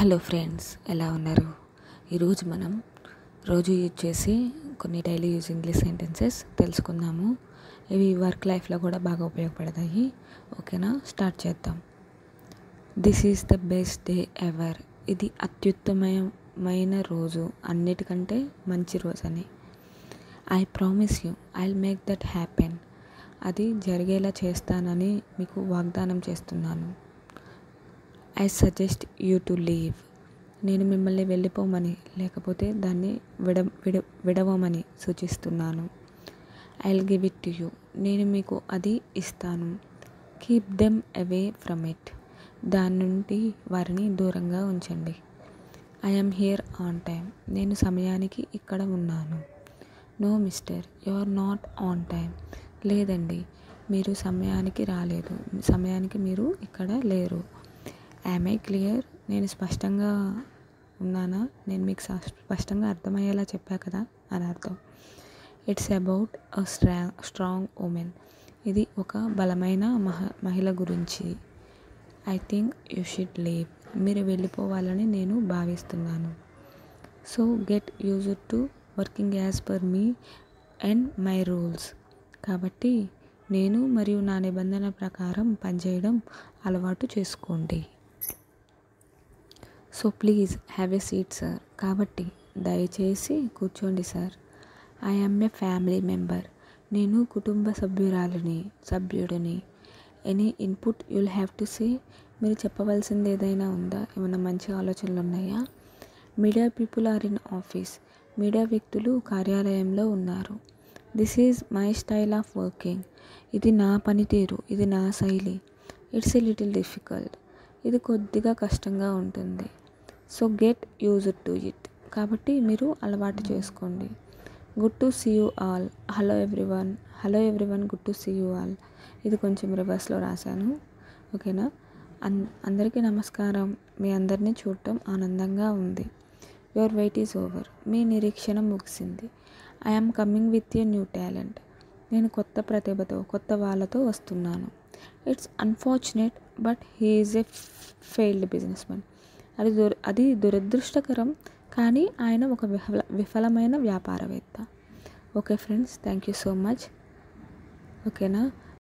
hello friends ఎలా ఉన్నారు ఈరోజు మనం రోజు యూజ్ చేసి కొన్ని డైలీ యూజ్ ఇంగ్లీష్ సెంటెన్సెస్ తెలుసుకుందాము ఇవి వర్క్ లైఫ్లో కూడా బాగా ఉపయోగపడతాయి ఓకేనా స్టార్ట్ చేద్దాం this is the best day ever ఇది అత్యుత్తమమైన రోజు అన్నిటికంటే మంచి రోజు అని I promise you I make that happen అది జరిగేలా చేస్తానని మీకు వాగ్దానం చేస్తున్నాను I suggest you to leave నేను మిమ్మల్ని వెళ్ళిపోమని లేకపోతే దాన్ని విడ విడ విడవమని సూచిస్తున్నాను I will give it to you నేను మీకు అది ఇస్తాను keep them away from it దాని నుండి వారిని దూరంగా ఉంచండి ఐఎమ్ హియర్ ఆన్ టైం నేను సమయానికి ఇక్కడ ఉన్నాను no mister you are not on time లేదండి మీరు సమయానికి రాలేదు సమయానికి మీరు ఇక్కడ లేరు యామ్ ఐ క్లియర్ నేను స్పష్టంగా ఉన్నానా నేను మీకు స్పష్టంగా అర్థమయ్యేలా చెప్పా కదా అని అర్థం it's about uh stra strong woman ఇది ఒక బలమైన మహ మహిళ గురించి I think you should leave మీరు వెళ్ళిపోవాలని నేను భావిస్తున్నాను so get use to working as per me and my rules కాబట్టి నేను మరియు నా నిబంధన ప్రకారం పనిచేయడం అలవాటు చేసుకోండి so please have a seat sir కాబట్టి దయచేసి కూర్చోండి sir I am a family member నేను కుటుంబ సభ్యురాలిని సభ్యుడిని any input you'll have to సే మీరు చెప్పవలసింది ఏదైనా ఉందా ఏమైనా మంచి ఆలోచనలు ఉన్నాయా media people are in office media వ్యక్తులు కార్యాలయంలో ఉన్నారు this is my style of working ఇది నా పనితీరు ఇది నా శైలి ఇట్స్ ఎ లిటిల్ డిఫికల్ట్ ఇది కొద్దిగా కష్టంగా ఉంటుంది so get use to it కాబట్టి మీరు అలవాటు చేసుకోండి good to see you all hello everyone hello everyone good to see you all ఇది కొంచెం రివర్స్లో రాశాను ఓకేనా అన్ అందరికీ నమస్కారం మీ అందరినీ చూడటం ఆనందంగా ఉంది యువర్ వెయిట్ ఈజ్ ఓవర్ మీ నిరీక్షణ ముగిసింది I'm coming with a new talent నేను కొత్త ప్రతిభతో కొత్త వాళ్ళతో వస్తున్నాను it's unfortunate but he is a failed businessman అది దుర అది దురదృష్టకరం కానీ ఆయన ఒక విఫల విఫలమైన వ్యాపారవేత్త okay friends thank you so much ఓకేనా